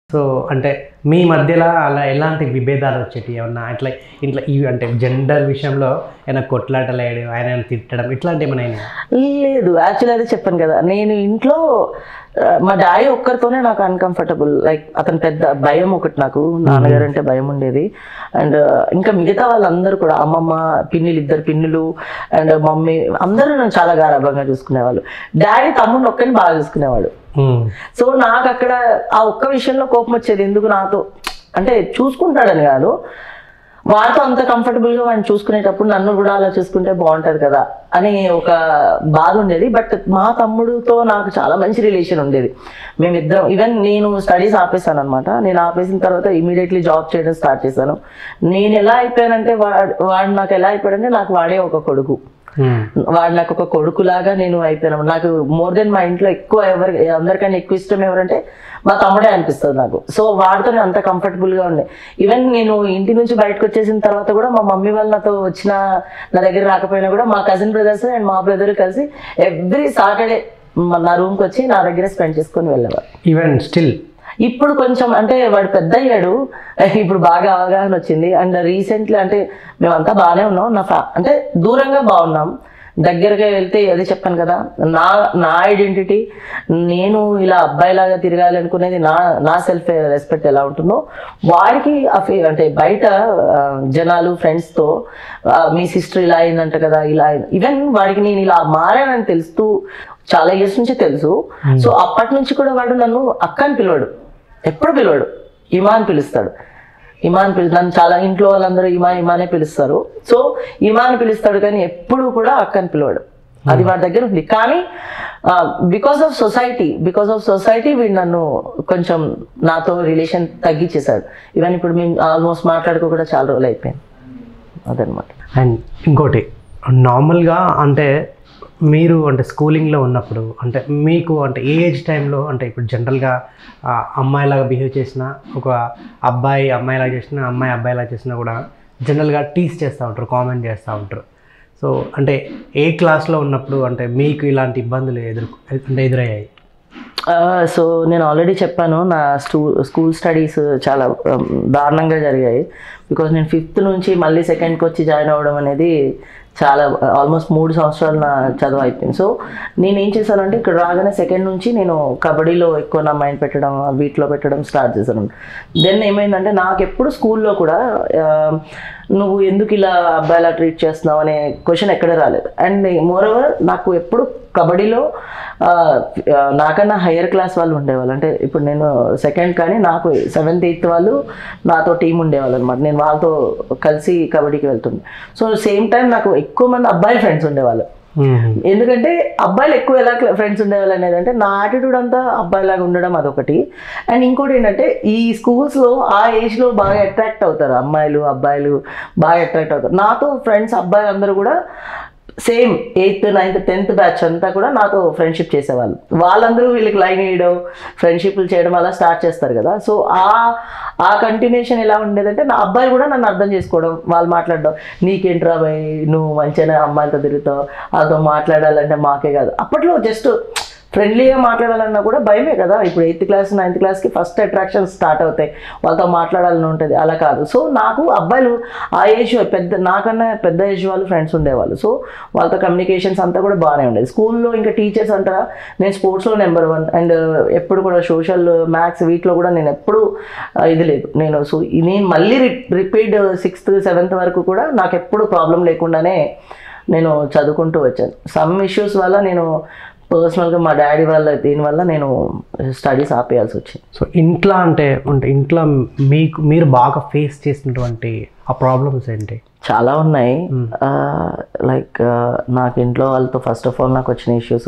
So అంటే మీ మధ్యలో అలా ఎలాంటి విభేదాలు వచ్చేటి ఏమన్నా అట్లా ఇట్లా ఇవి అంటే జెండర్ విషయంలో ఏమైనా కొట్లాటలు వేయడం ఆయన ఏమైనా తిట్టడం ఇట్లాంటి ఏమైనా అయినాయా? లేదు యాక్చువల్లీ అదే చెప్పాను కదా నేను ఇంట్లో ఆ, మా డాడీ ఒక్కరితోనే నాకు అన్కంఫర్టబుల్ లైక్ అతను పెద్ద భయం ఒకటి నాకు నాన్నగారు అంటే భయం ఉండేది అండ్ ఇంకా మిగతా వాళ్ళందరూ కూడా అమ్మమ్మ పిన్నిలు ఇద్దరు పిన్నులు అండ్ మమ్మీ అందరూ నన్ను చాలా గారాభంగా చూసుకునేవాళ్ళు డాడీ తమ్ముడిని ఒక్కరిని బాగా చూసుకునేవాడు ఉమ్. సో నాకు అక్కడ ఆ ఒక్క విషయంలో కోపం వచ్చేది ఎందుకు నాతో అంటే చూసుకుంటాడని కాదు వాడితో అంత comfortable గా వాడిని చూసుకునేటప్పుడు నన్ను కూడా అలా చూసుకుంటే బాగుంటది కదా అని ఒక బాధ ఉండేది బట్ మా తమ్ముడితో నాకు చాలా మంచి రిలేషన్ ఉండేది మేమిద్దరం ఈవెన్ నేను స్టడీస్ ఆపేసాను అనమాట నేను ఆపేసిన తర్వాత ఇమీడియట్లీ జాబ్ చేయడం స్టార్ట్ చేశాను నేను ఎలా అయిపోయానంటే వాడు వాడు నాకు ఎలా అయిపోయాడంటే నాకు వాడే ఒక కొడుకు ఉమ్. వాడు నాకు ఒక కొడుకులాగా నేను అయిపోయాను నాకు మోర్ దెన్ మా ఇంట్లో ఎక్కువ ఎవరి అందరికన్నా ఎక్కువ ఇష్టం ఎవరంటే మా తమ్ముడే అనిపిస్తుంది నాకు సో వాడితో నేను అంత comfortable గా ఉండే ఈవెన్ నేను ఇంటి నుంచి బయటకు వచ్చేసిన తర్వాత కూడా మా మమ్మీ వాళ్ళు నాతో వచ్చిన నా దగ్గర రాకపోయినా కూడా మా కజిన్ బ్రదర్స్ అండ్ మా బ్రదర్ కలిసి ఎవ్రీ సాటర్డే నా రూమ్కి వచ్చి నా దగ్గర స్పెండ్ చేసుకొని వెళ్ళేవారు ఈవెన్ స్టిల్ ఇప్పుడు కొంచెం అంటే వాడు పెద్ద అయ్యాడు ఇప్పుడు బాగా అవగాహన వచ్చింది అండ్ రీసెంట్లీ అంటే మేమంతా బాగానే ఉన్నాం నా ఫ్యా అంటే దూరంగా బాగున్నాం దగ్గరగా వెళ్తే అదే చెప్పాను కదా నా నా ఐడెంటిటీ నేను ఇలా అబ్బాయిలాగా తిరగాలి అనుకునేది నా నా సెల్ఫ్ రెస్పెక్ట్ ఎలా ఉంటుందో వాడికి ఆ ఫే- అంటే బయట ఆ, జనాలు ఫ్రెండ్స్తో మీ సిస్టర్ ఇలా అయిందంట కదా ఇలా ఈవెన్ వాడికి నేను ఇలా మారానని తెలుస్తూ చాలా ఇయర్స్ నుంచి తెలుసు సో అప్పటి నుంచి కూడా వాడు నన్ను అక్క అని పిలవాడు ఎప్పుడు పిలవాడు ఇమా అని పిలుస్తాడు ఇమా అని పిలు నన్ను చాలా ఇంట్లో వాళ్ళందరూ ఇమా ఇమానే పిలుస్తారు సో ఇమా అని పిలుస్తాడు కానీ ఎప్పుడు కూడా అక్క అని పిలవాడు అది వాడి దగ్గర ఉంది కానీ because of society because of society వీడు నన్ను కొంచెం నాతో రిలేషన్ తగ్గించేశాడు ఈవెన్ ఇప్పుడు మేము ఆల్మోస్ట్ మాట్లాడుకో కూడా చాలా రోజులు అయిపోయింది అదనమాట అండ్ ఇంకోటి నార్మల్గా అంటే మీరు అంటే స్కూలింగ్లో ఉన్నప్పుడు అంటే మీకు అంటే ఏ ఏజ్ టైంలో అంటే ఇప్పుడు జనరల్గా అమ్మాయిలాగా బిహేవ్ చేసిన ఒక అబ్బాయి అమ్మాయిలాగా చేసిన అమ్మాయి అబ్బాయిలాగా చేసినా కూడా జనరల్గా టీస్ చేస్తూ ఉంటారు కామెంట్ చేస్తూ ఉంటారు సో అంటే ఏ క్లాస్లో ఉన్నప్పుడు అంటే మీకు ఇలాంటి ఇబ్బందులు ఎదురు అంటే ఎదురయ్యాయి సో నేను ఆల్రెడీ చెప్పాను నా స్టూ స్కూల్ స్టడీస్ చాలా um, దారుణంగా జరిగాయి బికాజ్ నేను ఫిఫ్త్ నుంచి మళ్ళీ సెకండ్కి వచ్చి జాయిన్ అవ్వడం అనేది చాలా ఆల్మోస్ట్ మూడు సంవత్సరాలు నా చదువు అయిపోయింది సో నేను ఏం చేశానంటే ఇక్కడ రాగానే సెకండ్ నుంచి నేను కబడ్డీలో ఎక్కువ నా మైండ్ పెట్టడం వీటిలో పెట్టడం స్టార్ట్ చేశాను దెన్ ఏమైందంటే నాకు ఎప్పుడు స్కూల్లో కూడా ఆ, నువ్వు ఎందుకు ఇలా అబ్బాయిలా ట్రీట్ చేస్తున్నావు అనే క్వశ్చన్ ఎక్కడ రాలేదు అండ్ మోర్ ఓవర్ నాకు ఎప్పుడు కబడ్డీలో ఆ, ఆ, నాకన్నా హయ్యర్ క్లాస్ వాళ్ళు ఉండేవాళ్ళు అంటే ఇప్పుడు నేను సెకండ్ కానీ నాకు సెవెంత్ ఎయిత్ వాళ్ళు నాతో టీం ఉండేవాళ్ళు అనమాట నేను వాళ్ళతో కలిసి కబడ్డీకి వెళ్తుండే సో సేమ్ టైం నాకు ఎక్కువ మంది అబ్బాయి ఫ్రెండ్స్ ఉండేవాళ్ళు ఎందుకంటే అబ్బాయిలు ఎక్కువ ఎలా ఫ్రెండ్స్ ఉండేవాళ్ళు అనేది అంటే నా యాటిట్యూడ్ అంతా అబ్బాయిలాగా ఉండడం అదొకటి అండ్ ఇంకోటి ఏంటంటే ఈ స్కూల్స్లో ఆ ఏజ్లో బాగా అట్రాక్ట్ అవుతారు అమ్మాయిలు అబ్బాయిలు బాగా అట్రాక్ట్ అవుతారు నాతో ఫ్రెండ్స్ అబ్బాయిలు అందరూ కూడా same eighth ninth tenth batch అంతా కూడా నాతో ఫ్రెండ్షిప్ చేసేవాళ్ళు వాళ్ళందరూ వీళ్ళకి లైన్ వేయడం ఫ్రెండ్షిప్లు చేయడం అలా స్టార్ట్ చేస్తారు కదా సో ఆ ఆ కంటిన్యూషన్ ఎలా ఉండేదంటే నా అబ్బాయి కూడా నన్ను అర్థం చేసుకోవడం వాళ్ళు మాట్లాడడం నీకేంట్రా భయ్ నువ్వు మంచిగా అమ్మాయిలతో తిరుగుతావు వాళ్ళతో మాట్లాడాలంటే మాకే కాదు అప్పట్లో జస్ట్ ఫ్రెండ్లీగా మాట్లాడాలన్నా కూడా భయమే కదా ఇప్పుడు ఎయిత్ క్లాస్ నైన్త్ క్లాస్కి ఫస్ట్ అట్రాక్షన్ స్టార్ట్ అవుతాయి వాళ్ళతో మాట్లాడాలని ఉంటుంది అలా కాదు సో నాకు అబ్బాయిలు ఆ ఏజ్ పెద్ద నాకన్నా పెద్ద ఏజ్ వాళ్ళు ఫ్రెండ్స్ ఉండేవాళ్ళు సో వాళ్ళతో కమ్యూనికేషన్స్ అంతా కూడా బాగానే ఉండేది స్కూల్లో ఇంకా టీచర్స్ అంటారా నేను స్పోర్ట్స్లో నెంబర్ వన్ అండ్ ఎప్పుడు కూడా సోషల్ మ్యాథ్స్ వీటిలో కూడా నేను ఎప్పుడు ఆ, ఇది లేదు నేను సో నేను మళ్ళీ రిపీట్ సిక్స్త్ సెవెంత్ వరకు కూడా నాకు ఎప్పుడు ప్రాబ్లం లేకుండానే నేను చదువుకుంటూ వచ్చాను సమ్ ఇష్యూస్ వల్ల నేను పర్సనల్గా మా డాడీ వల్ల దీనివల్ల నేను స్టడీస్ ఆపేయాల్సి వచ్చింది సో ఇంట్లో అంటే అంటే ఇంట్లో మీకు మీరు బాగా ఫేస్ చేసినటువంటి ఆ ప్రాబ్లమ్స్ ఏంటి చాలా ఉన్నాయి లైక్ నాకు ఇంట్లో వాళ్ళతో ఫస్ట్ ఆఫ్ ఆల్ నాకు వచ్చిన ఇష్యూస్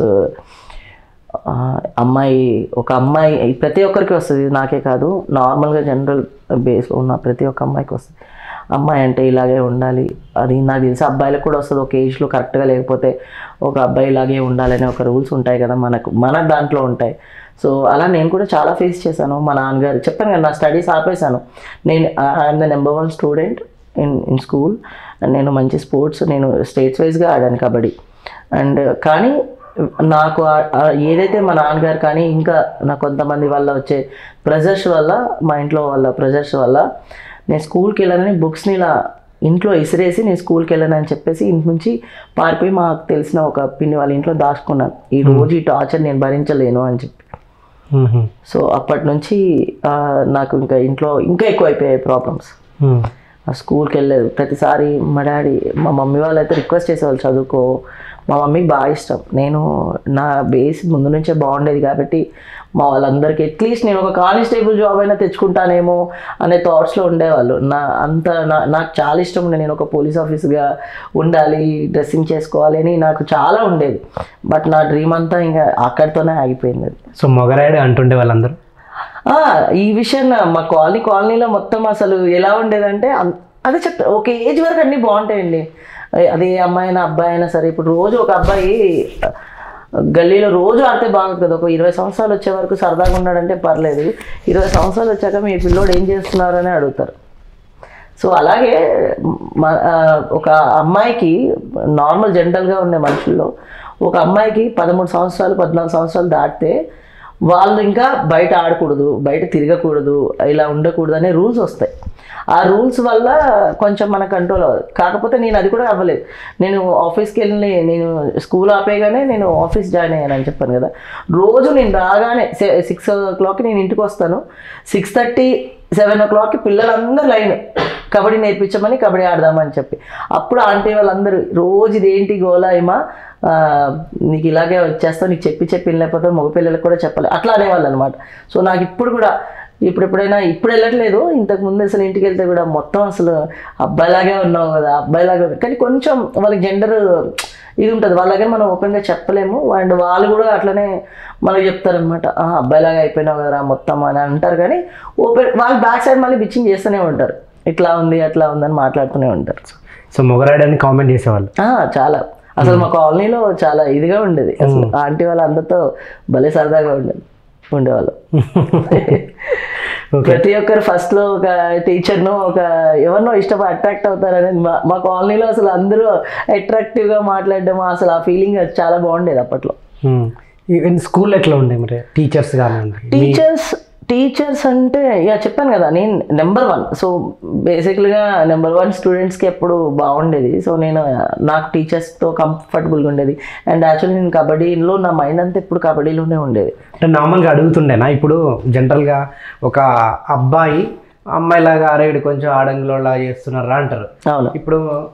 అమ్మాయి ఒక అమ్మాయి ప్రతి ఒక్కరికి వస్తుంది ఇది నాకే కాదు నార్మల్గా జనరల్ బేస్లో ఉన్న ప్రతి ఒక్క అమ్మాయికి వస్తుంది అమ్మాయి అంటే ఇలాగే ఉండాలి అది నాకు తెలిసి అబ్బాయిలకు కూడా వస్తుంది ఒక ఏజ్లో కరెక్ట్గా లేకపోతే ఒక అబ్బాయి ఇలాగే ఉండాలనే ఒక రూల్స్ ఉంటాయి కదా మనకు మన దాంట్లో ఉంటాయి సో అలా నేను కూడా చాలా ఫేస్ చేశాను మా నాన్నగారు చెప్పాను కదా నా స్టడీస్ ఆపేశాను నేను I'm the number one student in in school నేను మంచి స్పోర్ట్స్ నేను స్టేట్స్ వైజ్గా ఆడాను కబడ్డీ అండ్ కానీ నాకు ఆ- ఆ ఏదైతే మా నాన్నగారు కానీ ఇంకా నా కొంతమంది వల్ల వచ్చే ప్రెజర్స్ వల్ల మా ఇంట్లో వాళ్ళ ప్రెజర్స్ వల్ల నేను స్కూల్కి వెళ్ళాలని బుక్స్ని ఇలా ఇంట్లో ఇసిరేసి నేను స్కూల్కి వెళ్ళాను అని చెప్పేసి ఇంటి నుంచి పారిపోయి మాకు తెలిసిన ఒక పిన్ని వాళ్ళ ఇంట్లో దాచుకున్నాను ఈ రోజు ఈ టార్చర్ నేను భరించలేను అని చెప్పి మ్మ్. సో అప్పటి నుంచి ఆ, నాకు ఇంకా ఇంట్లో ఇంకా ఎక్కువ అయిపోయాయి ప్రాబ్లమ్స్ మ్మ్. ఆ స్కూల్కి వెళ్ళలేదు ప్రతిసారి మా డాడీ మా మమ్మీ వాళ్ళు అయితే రిక్వెస్ట్ చేసేవాళ్ళు చదువుకో మా మమ్మీకి బాగా ఇష్టం నేను నా బేస్ ముందు నుంచే బాగుండేది కాబట్టి మా వాళ్ళందరికీ అట్లీస్ట్ నేను ఒక కానిస్టేబుల్ జాబ్ అయినా తెచ్చుకుంటానేమో అనే థాట్స్లో ఉండేవాళ్ళు నా అంత నా నాకు చాలా ఇష్టం ఉండే నేను ఒక పోలీస్ ఆఫీసర్గా ఉండాలి డ్రెస్సింగ్ చేసుకోవాలి అని నాకు చాలా ఉండేది బట్ నా డ్రీమ్ అంతా ఇంకా అక్కడితోనే ఆగిపోయింది అది సో మొగరాయుడు అంటుండే వాళ్ళందరూ ఆ, ఈ విషయం నా- మా కాలనీ కాలనీలో మొత్తం అసలు ఎలా ఉండేదంటే అన్- అదే చెప్తా ఒక ఏజ్ వరకు అన్నీ బాగుంటాయండి అదే- అదే అమ్మాయి అయినా అబ్బాయి అయినా సరే ఇప్పుడు రోజు ఒక అబ్బాయి ఆ, గల్లీలో రోజు ఆడితే బాగుంది కదా ఒక ఇరవై సంవత్సరాలు వచ్చే వరకు సరదాగా ఉన్నాడంటే పర్లేదు ఇరవై సంవత్సరాలు వచ్చాక మీ పిల్లోడు ఏం చేస్తున్నారని అడుగుతారు సో అలాగే మ- ఆ, ఒక అమ్మాయికి నార్మల్ జనరల్గా ఉండే మనుషుల్లో ఒక అమ్మాయికి పదమూడు సంవత్సరాలు పద్నాలుగు సంవత్సరాలు దాటితే వాళ్ళు ఇంకా బయట ఆడకూడదు బయట తిరగకూడదు ఇలా ఉండకూడదు అనే రూల్స్ వస్తాయి ఆ రూల్స్ వల్ల కొంచెం మన కంట్రోల్ అవ్వదు కాకపోతే నేను అది కూడా అవ్వలేదు నేను ఆఫీస్కి వెళ్ళి నేను స్కూల్ ఆపేయగానే నేను ఆఫీస్ జాయిన్ అయ్యాను అని చెప్పాను కదా రోజు నేను రాగానే సిక్స్ ఓ క్లాక్కి నేను ఇంటికి వస్తాను సిక్స్ థర్టీ సెవెన్ ఓ క్లాక్కి పిల్లలందరూ లైన్ కబడ్డీ నేర్పించమని కబడ్డీ ఆడదామని చెప్పి అప్పుడు ఆంటీ వాళ్ళందరూ రోజు ఇదేంటి గోలాయిమా ఆ, నీకు ఇలాగే వచ్చేస్తావు నీకు చెప్పి చెప్పి వెళ్ళిపోతే మగపిల్లలకు కూడా చెప్పాలి అట్లా అనేవాళ్ళు అనమాట సో నాకు ఇప్పుడు కూడా ఇప్పుడు ఎప్పుడైనా ఇప్పుడు వెళ్ళట్లేదు ఇంతకు ముందు అసలు ఇంటికి వెళ్తే కూడా మొత్తం అసలు అబ్బాయిలాగే ఉన్నావు కదా అబ్బాయిలాగే ఉన్నావు. కానీ కొంచెం వాళ్ళకి జెండర్ ఇది ఉంటుంది వాళ్ళగే మనం ఓపెన్గా చెప్పలేము అండ్ వాళ్ళు కూడా అట్లనే మనకి చెప్తారనమాట అబ్బాయిలాగా అయిపోయినావు కదరా మొత్తం అని అంటారు కానీ ఓపెన్ వాళ్ళు బ్యాక్ సైడ్ మళ్ళీ బిచ్చింగ్ చేస్తూనే ఉంటారు ఇట్లా ఉంది అట్లా ఉందని మాట్లాడుతూనే ఉంటారు సో మొగరాయుడు అని కామెంట్ చేసేవాళ్ళు ఆ, చాలా అసలు మా కాలనీలో చాలా ఇదిగా ఉండేది అసలు ఆంటీ వాళ్ళ అందరితో భలే సరదాగా ఉండేది ఉండేవాళ్ళు ఓకే ప్రతి ఒక్కరు ఫస్ట్ లో ఒక టీచర్ను ఒక ఎవరినో ఇష్టపడి అట్రాక్ట్ అవుతారనేది మా మా కాలనీలో అసలు అందరూ అట్రాక్టివ్ గా మాట్లాడడం అసలు ఆ ఫీలింగ్ చాలా బాగుండేది అప్పట్లో ఈవెన్ స్కూల్ ఎట్లా ఉండే మరి టీచర్స్ కానివ్వండి టీచర్స్ టీచర్స్ అంటే యా చెప్పాను కదా నేను నెంబర్ వన్ సో బేసిక్గా నెంబర్ వన్ స్టూడెంట్స్కి ఎప్పుడు బాగుండేది సో నేను నాకు టీచర్స్తో కంఫర్టబుల్గా ఉండేది అండ్ యాక్చువల్లీ నేను కబడ్డీలో నా మైండ్ అంతా ఎప్పుడు కబడ్డీలోనే ఉండేది అంటే నార్మల్గా అడుగుతుండేనా ఇప్పుడు జనరల్గా ఒక అబ్బాయి అమ్మాయిలాగా అరేడు కొంచెం ఆడంగులోలా చేస్తున్నారా అంటారు అవును ఇప్పుడు